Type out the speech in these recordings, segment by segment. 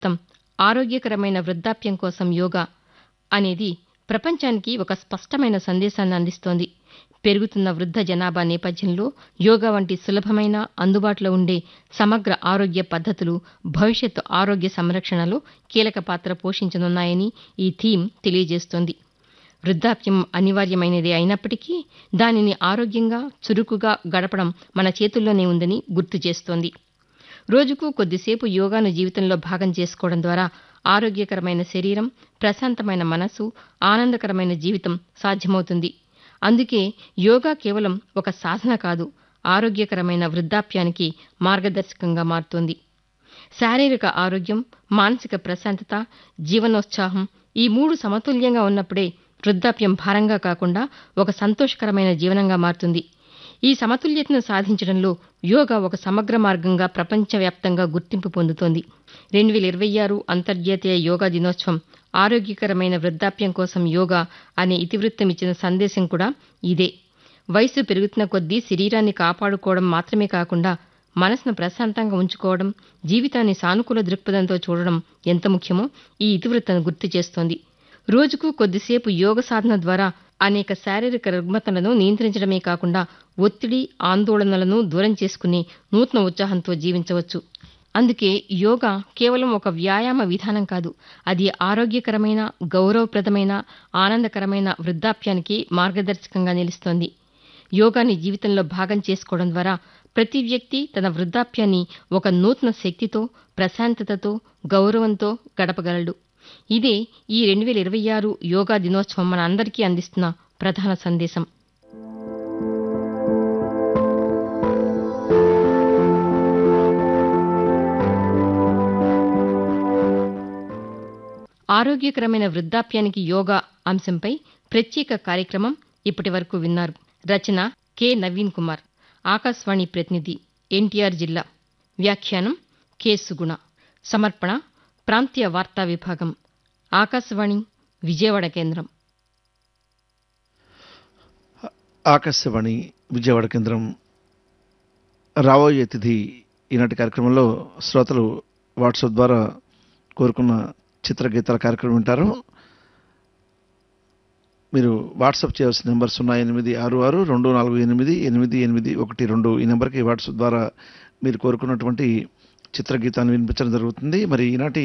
మొత్తం ఆరోగ్యకరమైన వృద్ధాప్యం కోసం యోగా అనేది ప్రపంచానికి ఒక స్పష్టమైన సందేశాన్ని అందిస్తోంది పెరుగుతున్న వృద్ధ జనాభా నేపథ్యంలో యోగా వంటి సులభమైన అందుబాటులో ఉండే సమగ్ర ఆరోగ్య పద్ధతులు భవిష్యత్తు ఆరోగ్య సంరక్షణలో కీలక పాత్ర పోషించనున్నాయని ఈ థీమ్ తెలియజేస్తోంది వృద్ధాప్యం అనివార్యమైనదే అయినప్పటికీ దానిని ఆరోగ్యంగా చురుకుగా గడపడం మన చేతుల్లోనే ఉందని గుర్తు చేస్తోంది రోజుకు కొద్దిసేపు యోగాను జీవితంలో భాగం చేసుకోవడం ద్వారా ఆరోగ్యకరమైన శరీరం ప్రశాంతమైన మనసు ఆనందకరమైన జీవితం సాధ్యమవుతుంది అందుకే యోగా కేవలం ఒక సాధన కాదు ఆరోగ్యకరమైన వృద్ధాప్యానికి మార్గదర్శకంగా మారుతోంది శారీరక ఆరోగ్యం మానసిక ప్రశాంతత జీవనోత్సాహం ఈ మూడు సమతుల్యంగా ఉన్నప్పుడే వృద్ధాప్యం భారంగా కాకుండా ఒక సంతోషకరమైన జీవనంగా మారుతుంది ఈ సమతుల్యతను సాధించడంలో యోగా ఒక సమగ్ర మార్గంగా ప్రపంచవ్యాప్తంగా గుర్తింపు పొందుతోంది రెండు వేల ఇరవై ఆరు అంతర్జాతీయ యోగా దినోత్సవం ఆరోగ్యకరమైన వృద్ధాప్యం కోసం యోగా అనే ఇతివృత్తం ఇచ్చిన సందేశం కూడా ఇదే వయసు పెరుగుతున్న కొద్దీ శరీరాన్ని కాపాడుకోవడం మాత్రమే కాకుండా మనసును ప్రశాంతంగా ఉంచుకోవడం జీవితాన్ని సానుకూల దృక్పథంతో చూడడం ఎంత ముఖ్యమో ఈ ఇతివృత్తం గుర్తు చేస్తోంది రోజుకు కొద్దిసేపు యోగ సాధన ద్వారా అనేక శారీరక రుగ్మతలను నియంత్రించడమే కాకుండా ఒత్తిడి ఆందోళనలను దూరం చేసుకుని నూతన ఉత్సాహంతో జీవించవచ్చు అందుకే యోగా కేవలం ఒక వ్యాయామ విధానం కాదు అది ఆరోగ్యకరమైన గౌరవప్రదమైన ఆనందకరమైన వృద్ధాప్యానికి మార్గదర్శకంగా నిలుస్తోంది యోగాని జీవితంలో భాగం చేసుకోవడం ద్వారా ప్రతి వ్యక్తి తన వృద్ధాప్యాన్ని ఒక నూతన శక్తితో ప్రశాంతతతో గౌరవంతో గడపగలడు ఇదే ఈ రెండు వేల ఇరవై ఆరు యోగా దినోత్సవం మన అందరికీ అందిస్తున్న ప్రధాన సందేశం ఆరోగ్యకరమైన వృద్ధాప్యానికి యోగా అంశంపై ప్రత్యేక కార్యక్రమం ఇప్పటి వరకు విన్నారు రచన కె నవీన్ కుమార్ ఆకాశవాణి ప్రతినిధి ఎన్టీఆర్ జిల్లా వ్యాఖ్యానం కె సుగుణ సమర్పణ ప్రాంతీయ వార్తా విభాగం ఆకాశవాణి విజయవాడ కేంద్రం ఆకాశవాణి విజయవాడ కేంద్రం రాబోయే తిథి ఈనాటి కార్యక్రమంలో శ్రోతలు వాట్సాప్ ద్వారా కోరుకున్న చిత్రగీతాల కార్యక్రమం వింటారు మీరు వాట్సాప్ చేయాల్సిన నెంబర్ సున్నా ఎనిమిది ఆరు ఆరు రెండు నాలుగు ఎనిమిది ఎనిమిది ఎనిమిది ఒకటి రెండు ఈ నెంబర్కి వాట్సాప్ ద్వారా మీరు కోరుకున్నటువంటి చిత్రగీతాన్ని వినిపించడం జరుగుతుంది మరి ఈనాటి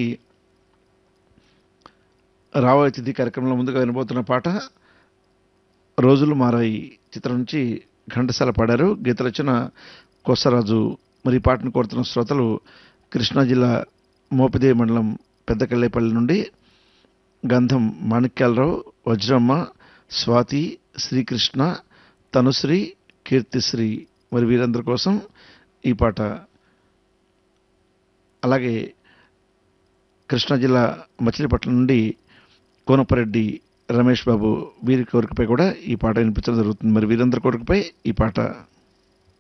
రాబోయే తిథి కార్యక్రమంలో ముందుగా వినబోతున్న పాట రోజులు మారాయి చిత్రం నుంచి ఘంటసాల పాడారు గీత రచన కోసరాజు మరి ఈ పాటను కోరుతున్న శ్రోతలు కృష్ణా జిల్లా మోపిదే మండలం పెద్దకల్లేపల్లి నుండి గంధం మాణిక్యాలరావు వజ్రమ్మ స్వాతి శ్రీకృష్ణ తనుశ్రీ కీర్తిశ్రీ మరి వీరందరి కోసం ఈ పాట అలాగే కృష్ణా జిల్లా మచిలీపట్నం నుండి కోనపరెడ్డి రమేష్ బాబు వీరి కోరికపై కూడా ఈ పాట వినిపించడం జరుగుతుంది మరి వీరందరి కోరికపై ఈ పాట